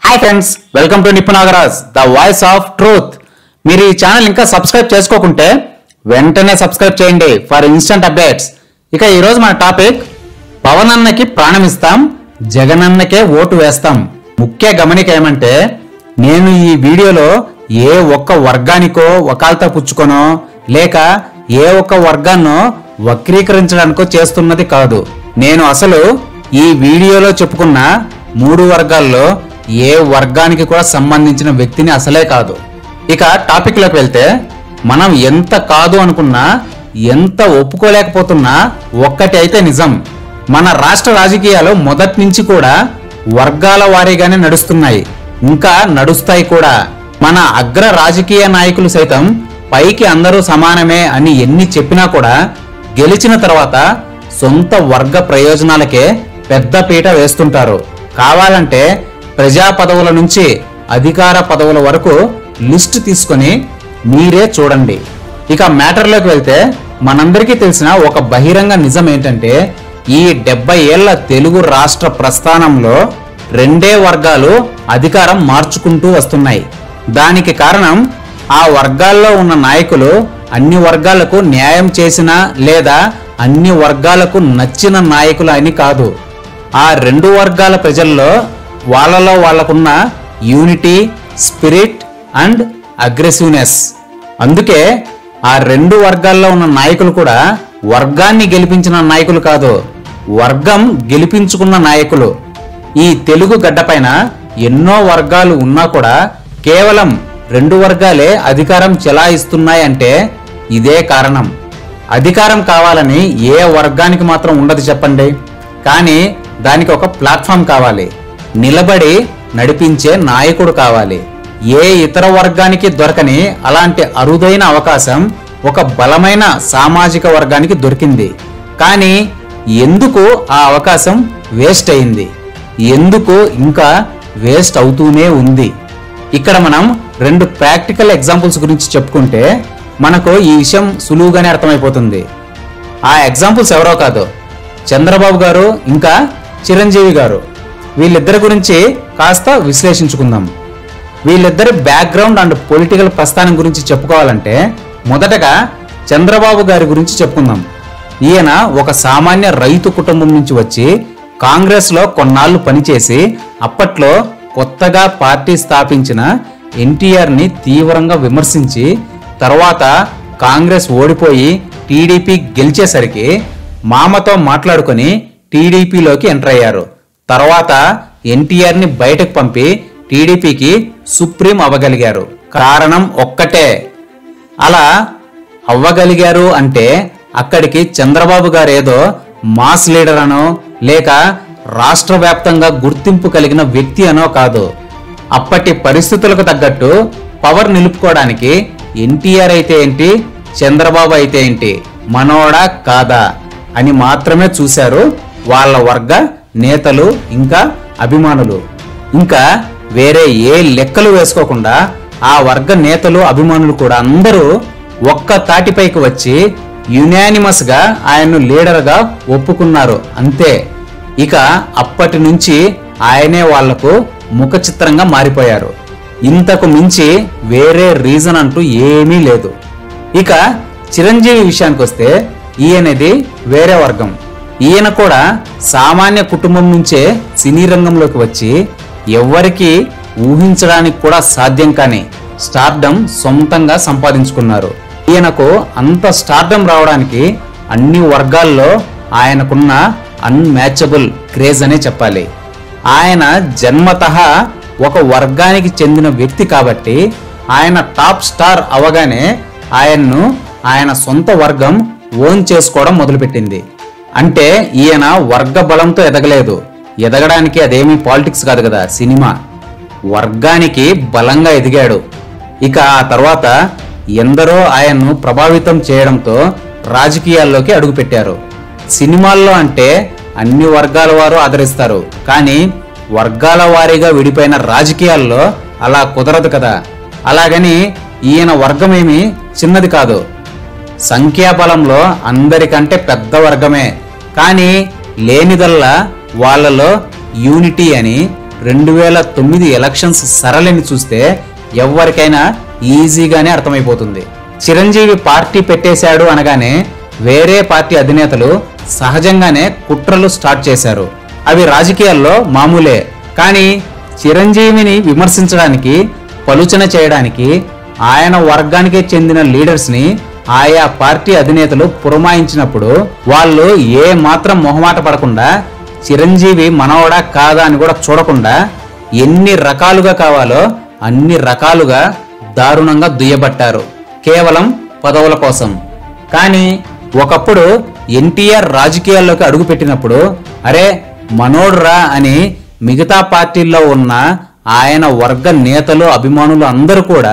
hi friends welcome to Nippu Nagaraj the voice of truth మీరు ఈ channel ఇంకా సబ్స్క్రైబ్ చేసుకోకుంటే వెంటనే సబ్స్క్రైబ్ చేయండి ఫర్ ఇన్స్టంట్ అప్డేట్స్ ఇక ఈ రోజు మన టాపిక్ పవన్ అన్నకి ప్రాణం ఇస్తాం జగన్ అన్నకే ఓటు వేస్తాం ముఖ్య గమనిక ఏమంటే నేను ఈ వీడియోలో ఏ ఒక్క వర్గానికో వకాల్తా పుచ్చుకొనో లేక ఏ ఒక్క వర్గాన్నో వక్రీకరించడానికో చేస్తున్నది కాదు నేను అసలు ఈ వీడియోలో చెప్పుకున్న మూడు వర్గాల్లో ఏ వర్గానికి కూడా సంబంధించిన వ్యక్తిని అసలే కాదు ఇక టాపిక్ లోకి వెళ్తే మనం ఎంత కాదు అనుకున్నా ఎంత ఒప్పుకోలేకపోతున్నా ఒక్కటి అయితే నిజం మన రాష్ట్ర రాజకీయాలు మొదటి నుంచి కూడా వర్గాల వారీగానే నడుస్తున్నాయి ఇంకా నడుస్తాయి కూడా మన అగ్ర రాజకీయ నాయకులు సైతం పైకి అందరూ సమానమే అని ఎన్ని చెప్పినా కూడా గెలిచిన తర్వాత సొంత వర్గ ప్రయోజనాలకే పెద్ద పీట వేస్తుంటారు కావాలంటే ప్రజా పదవుల నుంచి అధికార పదవుల వరకు లిస్ట్ తీసుకొని మీరే చూడండి ఇక మ్యాటర్లోకి వెళ్తే మనందరికీ తెలిసిన ఒక బహిరంగ నిజం ఏంటంటే ఈ డెబ్బై ఏళ్ల తెలుగు రాష్ట్ర ప్రస్థానంలో రెండే వర్గాలు అధికారం మార్చుకుంటూ వస్తున్నాయి దానికి కారణం ఆ వర్గాల్లో ఉన్న నాయకులు అన్ని వర్గాలకు న్యాయం చేసిన లేదా అన్ని వర్గాలకు నచ్చిన నాయకులు అని కాదు ఆ రెండు వర్గాల ప్రజల్లో వాళ్ళలో వాళ్ళకున్న యూనిటీ స్పిరిట్ అండ్ అగ్రెసివ్నెస్ అందుకే ఆ రెండు వర్గాల్లో ఉన్న నాయకులు కూడా వర్గాన్ని గెలిపించిన నాయకులు కాదు వర్గం గెలిపించుకున్న నాయకులు ఈ తెలుగు గడ్డపైన ఎన్నో వర్గాలు ఉన్నా కూడా కేవలం రెండు వర్గాలే అధికారం చెలాయిస్తున్నాయంటే ఇదే కారణం అధికారం కావాలని ఏ వర్గానికి మాత్రం ఉండదు చెప్పండి కానీ దానికి ఒక ప్లాట్ఫామ్ కావాలి నిలబడి నడిపించే నాయకుడు కావాలి ఏ ఇతర వర్గానికి దొరకని అలాంటి అరుదైన అవకాశం ఒక బలమైన సామాజిక వర్గానికి దొరికింది కానీ ఎందుకు ఆ అవకాశం వేస్ట్ అయింది ఎందుకు ఇంకా వేస్ట్ అవుతూనే ఉంది ఇక్కడ మనం రెండు ప్రాక్టికల్ ఎగ్జాంపుల్స్ గురించి చెప్పుకుంటే మనకు ఈ విషయం సులువుగానే అర్థమైపోతుంది ఆ ఎగ్జాంపుల్స్ ఎవరో కాదు చంద్రబాబు గారు ఇంకా చిరంజీవి గారు వీళ్ళిద్దరి గురించి కాస్త విశ్లేషించుకుందాం వీళ్ళిద్దరి బ్యాక్గ్రౌండ్ అండ్ పొలిటికల్ ప్రస్థానం గురించి చెప్పుకోవాలంటే మొదటగా చంద్రబాబు గారి గురించి చెప్పుకుందాం ఈయన ఒక సామాన్య రైతు కుటుంబం నుంచి వచ్చి కాంగ్రెస్ లో కొన్నాళ్లు పనిచేసి అప్పట్లో కొత్తగా పార్టీ స్థాపించిన ఎన్టీఆర్ ని తీవ్రంగా విమర్శించి తర్వాత కాంగ్రెస్ ఓడిపోయి టీడీపీ గెలిచేసరికి మామతో మాట్లాడుకొని టీడీపీలోకి ఎంటర్ అయ్యారు తర్వాత ఎన్టీఆర్ ని బయటకు పంపి టీడీపీకి సుప్రీం అవ్వగలిగారు కారణం ఒక్కటే అలా అవ్వగలిగారు అంటే అక్కడికి చంద్రబాబు గారు ఏదో మాస్ లీడర్ అనో లేక రాష్ట్ర వ్యాప్తంగా గుర్తింపు కలిగిన వ్యక్తి అనో కాదు అప్పటి పరిస్థితులకు తగ్గట్టు పవర్ నిలుపుకోవడానికి ఎన్టీఆర్ అయితే ఏంటి చంద్రబాబు అయితే ఏంటి మనోడా కాదా అని మాత్రమే చూశారు వాళ్ళ వర్గ నేతలు ఇంకా అభిమానులు ఇంకా వేరే ఏ లెక్కలు వేసుకోకుండా ఆ వర్గ నేతలు అభిమానులు కూడా అందరూ ఒక్క తాటిపైకి వచ్చి యునానిమస్ గా ఆయన్ను లీడర్ గా ఒప్పుకున్నారు అంతే ఇక అప్పటి నుంచి ఆయనే వాళ్లకు ముఖ చిత్రంగా మారిపోయారు ఇంతకు మించి వేరే రీజన్ అంటూ ఏమీ లేదు ఇక చిరంజీవి విషయానికి వస్తే ఈయనది వేరే వర్గం ఈయన కూడా సామాన్య కుటుంబం నుంచే సినీ రంగంలోకి వచ్చి ఎవ్వరికి ఊహించడానికి కూడా సాధ్యం కాని స్టార్డమ్ సొంతంగా సంపాదించుకున్నారు ఈయనకు అంత స్టార్డమ్ రావడానికి అన్ని వర్గాల్లో ఆయనకున్న అన్మ్యాచబుల్ క్రేజ్ అనే చెప్పాలి ఆయన జన్మతః ఒక వర్గానికి చెందిన వ్యక్తి కాబట్టి ఆయన టాప్ స్టార్ అవగానే ఆయన్ను ఆయన సొంత వర్గం ఓన్ చేసుకోవడం మొదలుపెట్టింది అంటే ఈయన వర్గ బలంతో ఎదగలేదు ఎదగడానికి అదేమీ పాలిటిక్స్ కాదు కదా సినిమా వర్గానికి బలంగా ఎదిగాడు ఇక ఆ తర్వాత ఎందరో ఆయన్ను ప్రభావితం చేయడంతో రాజకీయాల్లోకి అడుగుపెట్టారు సినిమాల్లో అంటే అన్ని వర్గాల వారు ఆదరిస్తారు కానీ వర్గాల వారీగా విడిపోయిన రాజకీయాల్లో అలా కుదరదు కదా అలాగని ఈయన వర్గమేమి చిన్నది కాదు సంఖ్యాబలంలో అందరికంటే పెద్ద వర్గమే కానీ లేనిదల్లా వాళ్ళలో యూనిటీ అని రెండు వేల తొమ్మిది ఎలక్షన్స్ సరళిని చూస్తే ఎవరికైనా ఈజీగానే అర్థమైపోతుంది చిరంజీవి పార్టీ పెట్టేశాడు అనగానే వేరే పార్టీ అధినేతలు సహజంగానే కుట్రలు స్టార్ట్ చేశారు అవి రాజకీయాల్లో మామూలే కానీ చిరంజీవిని విమర్శించడానికి పలుచన చేయడానికి ఆయన వర్గానికే చెందిన లీడర్స్ ని ఆయా పార్టీ అధినేతలు పురమాయించినప్పుడు వాళ్ళు ఏ మాత్రం మొహమాట పడకుండా చిరంజీవి మనవడా కాదా అని కూడా చూడకుండా ఎన్ని రకాలుగా కావాలో అన్ని రకాలుగా దారుణంగా దుయ్యబట్టారు కేవలం పదవుల కోసం కానీ ఒకప్పుడు ఎన్టీఆర్ రాజకీయాల్లోకి అడుగుపెట్టినప్పుడు అరే మనోడ్రా అని మిగతా పార్టీల్లో ఉన్న ఆయన వర్గ నేతలు అభిమానులు అందరూ కూడా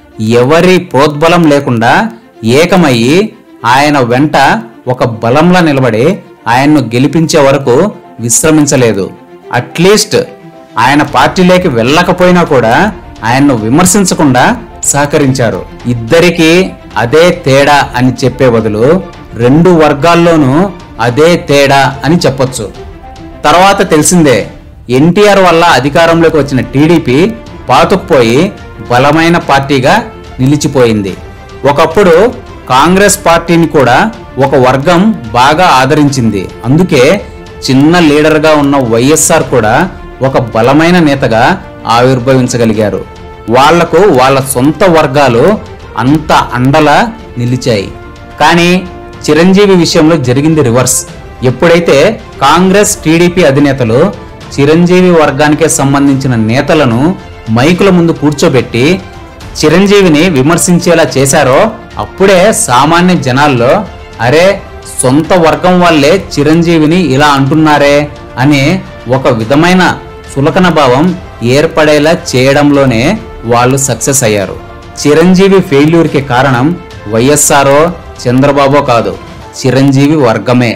ఎవరి ప్రోద్బలం లేకుండా ఏకమయ్యి ఆయన వెంట ఒక బలంలా నిలబడి ఆయన్ను గెలిపించే వరకు విశ్రమించలేదు అట్లీస్ట్ ఆయన పార్టీలోకి వెళ్ళకపోయినా కూడా ఆయన్ను విమర్శించకుండా సహకరించారు ఇద్దరికీ అదే తేడా అని చెప్పే బదులు రెండు వర్గాల్లోనూ అదే తేడా అని చెప్పొచ్చు తర్వాత తెలిసిందే ఎన్టీఆర్ వల్ల అధికారంలోకి వచ్చిన టీడీపీ పాతుకుపోయి బలమైన పార్టీగా నిలిచిపోయింది ఒకప్పుడు కాంగ్రెస్ పార్టీని కూడా ఒక వర్గం బాగా ఆదరించింది అందుకే చిన్న లీడర్గా ఉన్న వైఎస్ఆర్ కూడా ఒక బలమైన నేతగా ఆవిర్భవించగలిగారు వాళ్లకు వాళ్ళ సొంత వర్గాలు అంత అండలా నిలిచాయి కానీ చిరంజీవి విషయంలో జరిగింది రివర్స్ ఎప్పుడైతే కాంగ్రెస్ టీడీపీ అధినేతలు చిరంజీవి వర్గానికే సంబంధించిన నేతలను మైకుల ముందు కూర్చోబెట్టి చిరంజీవిని విమర్శించేలా చేశారో అప్పుడే సామాన్య జనాల్లో అరే సొంత వర్గం వాళ్ళే చిరంజీవిని ఇలా అంటున్నారే అనే ఒక విధమైన చులకన భావం ఏర్పడేలా చేయడంలోనే వాళ్ళు సక్సెస్ అయ్యారు చిరంజీవి ఫెయిల్యూర్కి కారణం వైఎస్ఆరో చంద్రబాబో కాదు చిరంజీవి వర్గమే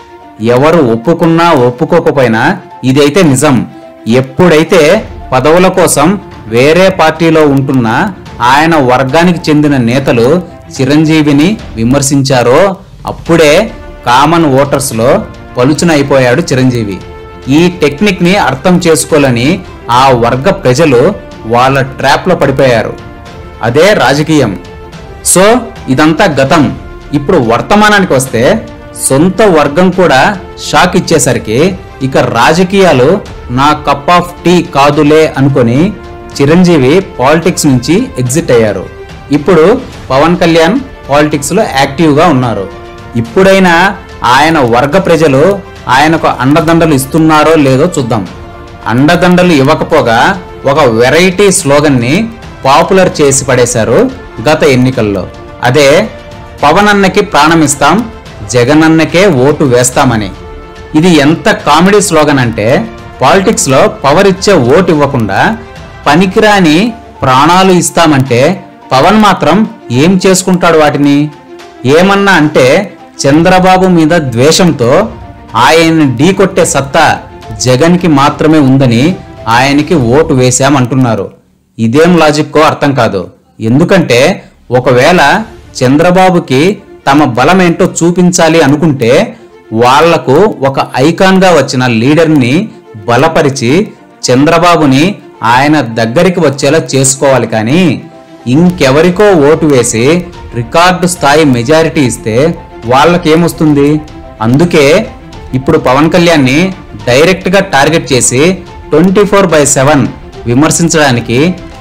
ఎవరు ఒప్పుకున్నా ఒప్పుకోకపోయినా ఇదైతే నిజం ఎప్పుడైతే పదవుల కోసం వేరే పార్టీలో ఉంటున్న ఆయన వర్గానికి చెందిన నేతలు చిరంజీవిని విమర్శించారో అప్పుడే కామన్ ఓటర్స్లో పలుచున అయిపోయాడు చిరంజీవి ఈ టెక్నిక్ ని అర్థం చేసుకోలేని ఆ వర్గ ప్రజలు వాళ్ళ ట్రాప్లో పడిపోయారు అదే రాజకీయం సో ఇదంతా గతం ఇప్పుడు వర్తమానానికి వస్తే సొంత వర్గం కూడా షాక్ ఇచ్చేసరికి ఇక రాజకీయాలు నా కప్ ఆఫ్ టీ కాదులే అనుకొని చిరంజీవి పాలిటిక్స్ నుంచి ఎగ్జిట్ అయ్యారు ఇప్పుడు పవన్ కళ్యాణ్ పాలిటిక్స్ లో యాక్టివ్ గా ఉన్నారు ఇప్పుడైనా ఆయన వర్గ ప్రజలు ఆయనకు అండదండలు ఇస్తున్నారో లేదో చూద్దాం అండదండలు ఇవ్వకపోగా ఒక వెరైటీ స్లోగన్ ని పాపులర్ చేసి పడేశారు గత ఎన్నికల్లో అదే పవన్ అన్నకి ప్రాణం ఇస్తాం జగన్ అన్నకే ఓటు వేస్తామని ఇది ఎంత కామెడీ స్లోగన్ అంటే పాలిటిక్స్ లో పవర్ ఇచ్చే ఓటు ఇవ్వకుండా పనికిరాని ప్రాణాలు ఇస్తామంటే పవన్ మాత్రం ఏం చేసుకుంటాడు వాటిని ఏమన్నా అంటే చంద్రబాబు మీద ద్వేషంతో ఆయన్ని ఢీకొట్టే సత్తా జగన్కి మాత్రమే ఉందని ఆయనకి ఓటు వేశామంటున్నారు ఇదేం లాజిక్కో అర్థం కాదు ఎందుకంటే ఒకవేళ చంద్రబాబుకి తమ బలమేంటో చూపించాలి అనుకుంటే వాళ్లకు ఒక ఐకాన్గా వచ్చిన లీడర్ని బలపరిచి చంద్రబాబుని ఆయన దగ్గరికి వచ్చేలా చేసుకోవాలి కానీ ఇంకెవరికో ఓటు వేసి రికార్డు స్థాయి మెజారిటీ ఇస్తే వాళ్ళకేమొస్తుంది అందుకే ఇప్పుడు పవన్ కళ్యాణ్ని డైరెక్ట్గా టార్గెట్ చేసి ట్వంటీ ఫోర్ బై సెవెన్ విమర్శించడానికి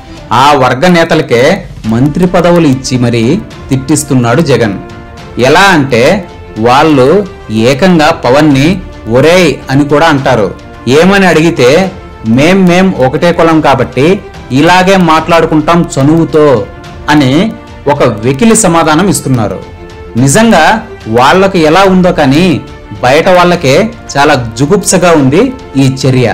ఆ వర్గ నేతలకే మంత్రి పదవులు ఇచ్చి మరీ తిట్టిస్తున్నాడు జగన్ ఎలా అంటే వాళ్ళు ఏకంగా పవన్ని ఒరేయ్ అని కూడా అంటారు ఏమని అడిగితే మేం మేం ఒకటే కులం కాబట్టి ఇలాగే మాట్లాడుకుంటాం చనువుతో అని ఒక వెకిలి సమాధానం ఇస్తున్నారు నిజంగా వాళ్ళకు ఎలా ఉందో కానీ బయట వాళ్ళకే చాలా జుగుప్సగా ఉంది ఈ చర్య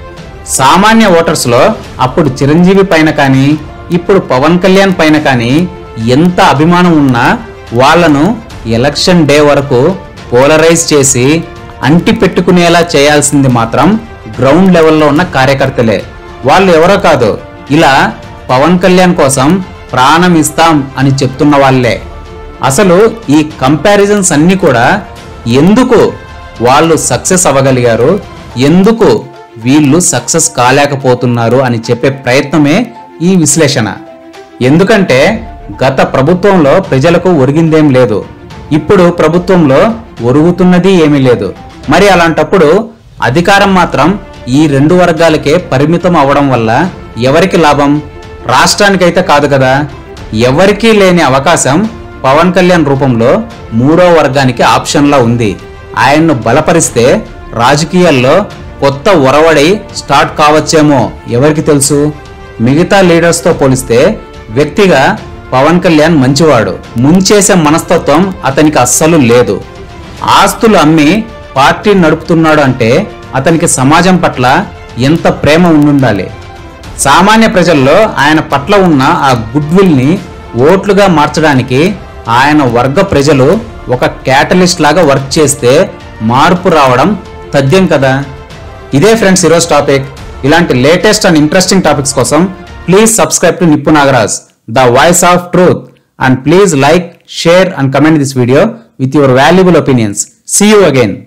సామాన్య ఓటర్స్ లో అప్పుడు చిరంజీవి పైన కానీ ఇప్పుడు పవన్ కళ్యాణ్ పైన కానీ ఎంత అభిమానం ఉన్నా వాళ్ళను ఎలక్షన్ డే వరకు పోలరైజ్ చేసి అంటి పెట్టుకునేలా చేయాల్సింది మాత్రం గ్రౌండ్ లెవెల్లో ఉన్న కార్యకర్తలే వాళ్ళు ఎవరో కాదు ఇలా పవన్ కళ్యాణ్ కోసం ప్రాణం ఇస్తాం అని చెప్తున్న వాళ్ళే అసలు ఈ కంపారిజన్స్ అన్నీ కూడా ఎందుకు వాళ్ళు సక్సెస్ అవ్వగలిగారు ఎందుకు వీళ్ళు సక్సెస్ కాలేకపోతున్నారు అని చెప్పే ప్రయత్నమే ఈ విశ్లేషణ ఎందుకంటే గత ప్రభుత్వంలో ప్రజలకు ఒరిగిందేం లేదు ఇప్పుడు ప్రభుత్వంలో ఒరుగుతున్నది ఏమీ లేదు మరి అలాంటప్పుడు అధికారం మాత్రం ఈ రెండు వర్గాలకే పరిమితం అవడం వల్ల ఎవరికి లాభం రాష్ట్రానికైతే కాదు కదా ఎవరికీ లేని అవకాశం పవన్ కళ్యాణ్ రూపంలో మూడో వర్గానికి ఆప్షన్లా ఉంది ఆయన్ను బలపరిస్తే రాజకీయాల్లో కొత్త ఒరవడి స్టార్ట్ కావచ్చేమో ఎవరికి తెలుసు మిగతా లీడర్స్తో పోలిస్తే వ్యక్తిగా పవన్ కళ్యాణ్ మంచివాడు ముంచేసే మనస్తత్వం అతనికి అస్సలు లేదు ఆస్తులు అమ్మి పార్టీ నడుపుతున్నాడు అంటే అతనికి సమాజం పట్ల ఎంత ప్రేమ ఉండుండాలి సామాన్య ప్రజల్లో ఆయన పట్ల ఉన్న ఆ గుడ్ విల్ని ఓట్లుగా మార్చడానికి ఆయన వర్గ ప్రజలు ఒక క్యాటలిస్ట్ లాగా వర్క్ చేస్తే మార్పు రావడం తథ్యం కదా ఇదే ఫ్రెండ్స్ ఈరోజు టాపిక్ ఇలాంటి లేటెస్ట్ అండ్ ఇంట్రెస్టింగ్ టాపిక్స్ కోసం please subscribe to Nippu Nagaraj the voice of truth and please like share and comment this video with your valuable opinions see you again